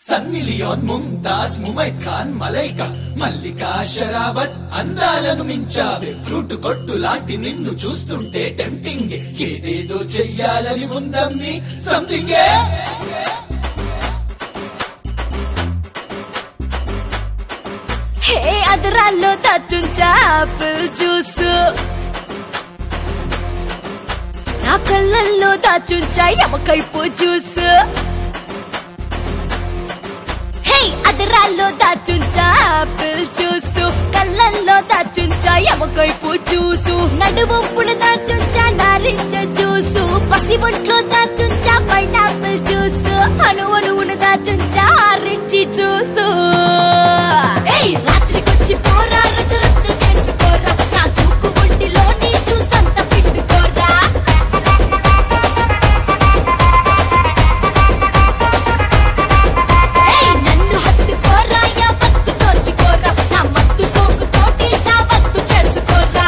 Sunny Leone Mumtaz Mumaith Khan Malaika Mallika Sherawat అందాలను మించావే fruit కొట్టు లాంటి నిన్ను చూస్తుంటే టెంప్టింగ్ ఏదేదో చెయ్యాలని ఉందమ్మి సంథింగ్ హే అదరాల్లో దాచుంచా ఆపిల్ జ్యూస్ నా కళ్ళల్లో దాచుంచా ఎమకైపు జ్యూస్ హే అదరాల్లో దాచుంచా ఆపిల్ జ్యూస్ కళ్ళల్లో దాచుంచా ఎమకైపు జ్యూసు నడువంపున దాచుంచా నారింజ జ్యూసు పసి ఒంట్లో దాచుంచా పైనాపిల్ జ్యూస్ అను అణువున దాచుంచా ఆరెంజ్ జ్యూసు ఏయ్ రాత్రికొచ్చి పోరా రచ్చ రచ్చ చేసుకోరా నా చూకు ఒంటిలో నీ జ్యూస్ అంత పిండుకోరా ఏయ్ నన్ను హత్తుకోరా యా మత్తు దోచుకోరా నా మత్తు సోకుతోటి నా మత్తు చేసుకోరా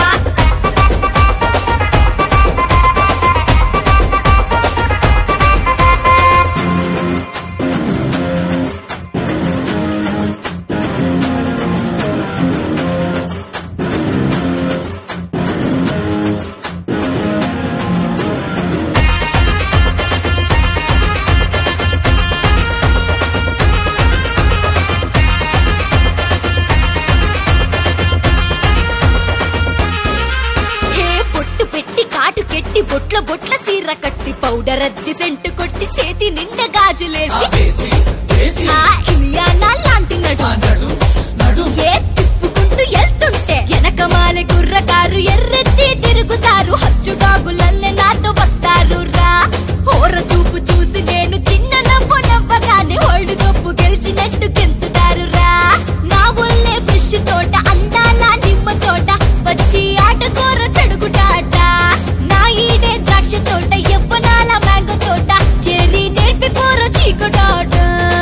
హే బొట్టు పెట్టి కాటు కెట్టి బొట్ల బొట్ల సీర కట్టి పౌడర్ అద్ది సెంటు కొట్టి చేతి నిండా గాజులేసి వేసి వేసి ఆ ఇలియానా లాంటి నడు ఆ నడు నడు ఏ తిప్పుకుంటూ వెళ్తుంటే వెనకమాల గుర్రకారు ఎర్రెత్తి తిరుగుతారు హచ్చుడాగులల్లే నాతో వస్తారు రా హోర చూపు చూసి నేను చిన్న నవ్వు నవ్వగానే ఓల్డ్ కప్పు గెలిచినట్టు గెంతుతారు రా నా ఒళ్ళే ఫిష్ తోట అందాల నిమ్మ తోట వచ్చి ఆటకూర చెడుగుటాట నా ఈడే ద్రాక్ష తోట యవ్వనాల మ్యాంగో తోట చెరి నేర్పి కూర చీకటాట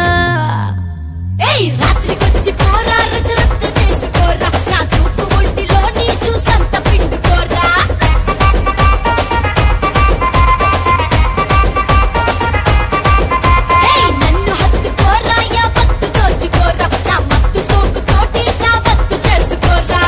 ఏయ్ రాత్రికొచ్చి పోరా రచ్చ రచ్చ చేసుకోరా నా చూపు ఒంటిలో నీ చూసంత పిండుకోరా ఏయ్ నన్ను హత్తుకోరా యా మత్తు దోచుకోరా నా మత్తు సోకుతోటి నా మత్తు చేసుకోరా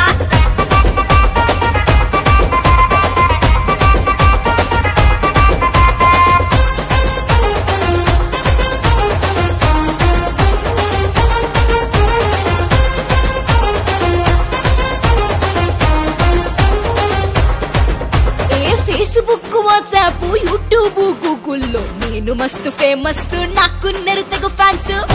ఏ ఫేస్బుక్ వాట్సాప్ యూట్యూబ్ గూగుల్లో నేను మస్తు ఫేమస్ నాకున్నారు తెగ ఫ్యాన్స్